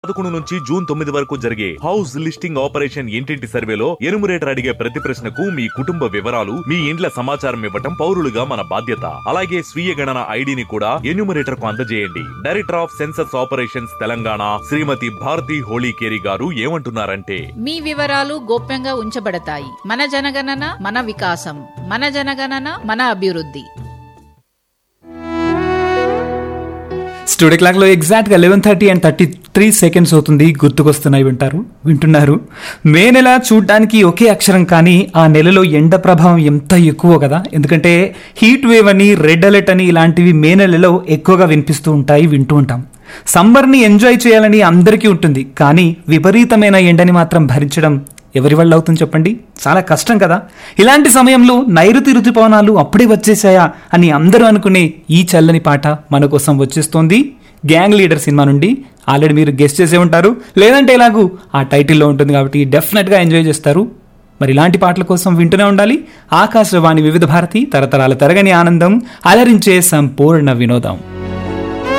పదకొండు నుంచి జూన్ తొమ్మిది వరకు జరిగే హౌస్ లిస్టింగ్ ఆపరేషన్ ఇంటింటి సర్వేలో ఎనుమరేటర్ అడిగే ప్రతి ప్రశ్నకు మీ కుటుంబ వివరాలు మీ ఇండ్ల సమాచారం ఇవ్వటం పౌరులుగా మన బాధ్యత అలాగే స్వీయ గణన ఐడిని కూడా ఎన్యూమరేటర్ కు అందజేయండి director of census operations Telangana Shrimati Bharati Holikeri garu ఏమంటున్నారంటే మీ వివరాలు గోప్యంగా ఉంచబడతాయి మన జనగణన మన వికాసం మన జనగణన మన అభివృద్ధి స్టూడియో క్లాక్లో ఎగ్జాక్ట్గా eleven thirty and thirty three seconds అవుతుంది గుర్తుకొస్తున్నాయి వింటారు వింటున్నారు మే నెల చూడ్డానికి ఒకే అక్షరం కానీ ఆ నెలలో ఎండ ప్రభావం ఎంత ఎక్కువ కదా ఎందుకంటే హీట్ వేవ్ అని రెడ్ అలర్ట్ అని ఇలాంటివి మే నెలలో ఎక్కువగా వినిపిస్తూ ఉంటాయి వింటూ ఉంటాం సమ్మర్ని ఎంజాయ్ చేయాలని అందరికీ ఉంటుంది కానీ విపరీతమైన ఎండని మాత్రం భరించడం ఎవరి వల్ల అవుతుంది చెప్పండి చాలా కష్టం కదా ఇలాంటి సమయంలో నైరుతి రుతుపవనాలు అప్పుడే వచ్చేసాయా అని అందరూ అనుకునే ఈ చల్లని పాట మన కోసం వచ్చేస్తోంది గ్యాంగ్ లీడర్ సినిమా నుండి ఆల్రెడీ మీరు గెస్ట్ చేసే ఉంటారు లేదంటే ఎలాగూ ఆ టైటిల్లో ఉంటుంది కాబట్టి డెఫినెట్గా ఎంజాయ్ చేస్తారు మరి ఇలాంటి పాటల కోసం వింటూనే ఉండాలి ఆకాశవాణి వివిధ భారతి తరతరాల తరగని ఆనందం అలరించే సంపూర్ణ వినోదం